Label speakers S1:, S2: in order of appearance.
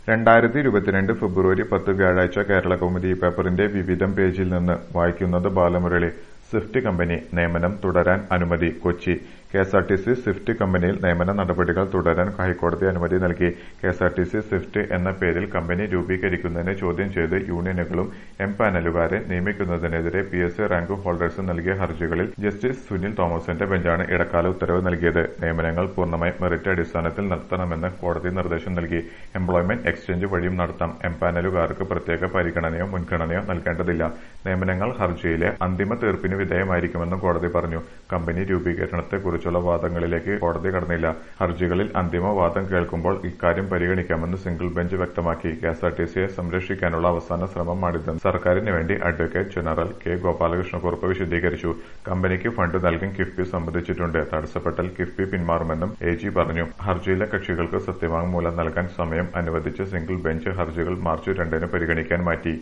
S1: രണ്ടായിരത്തി ഇരുപത്തിരണ്ട് ഫെബ്രുവരി പത്ത് വ്യാഴാഴ്ച കേരളകൗമുദി പേപ്പറിന്റെ വിവിധം പേജിൽ നിന്ന് വായിക്കുന്നത് ബാലമുരളി സ്വിഫ്റ്റ് കമ്പനി നിയമനം തുടരാൻ അനുമതി കൊച്ചി കെഎസ്ആർടിസി സ്വിഫ്റ്റ് കമ്പനിയിൽ നിയമന നടപടികൾ തുടരാൻ ഹൈക്കോടതി അനുമതി നൽകി കെഎസ്ആർടിസി സ്വിഫ്റ്റ് എന്ന പേരിൽ കമ്പനി രൂപീകരിക്കുന്നതിനെ ചോദ്യം ചെയ്ത് യൂണിയനുകളും എം പാനലുകാരെ നിയമിക്കുന്നതിനെതിരെ P S C rank holders നൽകിയ ഹർജികളിൽ ജസ്റ്റിസ് സുനിൽ തോമസിന്റെ ബെഞ്ചാണ് ഇടക്കാല ഉത്തരവ് നൽകിയത് നിയമനങ്ങൾ പൂർണ്ണമായും മെറിറ്റ് അടിസ്ഥാനത്തിൽ നടത്തണമെന്ന് കോടതി നിർദ്ദേശം നൽകി എംപ്ലോയ്മെന്റ് എക്സ്ചേഞ്ച് വഴിയും നടത്താം എം പാനലുകാർക്ക് പ്രത്യേക പരിഗണനയോ മുൻഗണനയോ നൽകേണ്ടതില്ല നിയമനങ്ങൾ ഹർജിയിലെ അന്തിമ തീർപ്പിന് വിധേയമായിരിക്കുമെന്നും കോടതി പറഞ്ഞു കമ്പനി രൂപീകരണത്തെക്കുറിച്ചുള്ള വാദങ്ങളിലേക്ക് കോടതി കടന്നില്ല ഹർജികളിൽ അന്തിമ വാദം കേൾക്കുമ്പോൾ ഇക്കാര്യം പരിഗണിക്കാമെന്ന് സിംഗിൾ ബെഞ്ച് വ്യക്തമാക്കി കെഎസ്ആർടിസിയെ സംരക്ഷിക്കാനുള്ള അവസാന ശ്രമമാണിതെന്ന് സർക്കാരിന് വേണ്ടി അഡ്വക്കേറ്റ് ജനറൽ കെ ഗോപാലകൃഷ്ണക്കുറുപ്പ് വിശദീകരിച്ചു കമ്പനിക്ക് ഫണ്ട് നൽകാൻ കിഫ്ബി സമ്മതിച്ചിട്ടുണ്ട് തടസ്സപ്പെട്ടാൽ കിഫ്ബി പിന്മാറുമെന്നും എ ജി പറഞ്ഞു ഹർജിയിലെ കക്ഷികൾക്ക് സത്യവാങ്മൂലം നൽകാൻ സമയം അനുവദിച്ച സിംഗിൾ ബെഞ്ച് ഹർജികൾ മാർച്ച് രണ്ടിന് പരിഗണിക്കാൻ മാറ്റി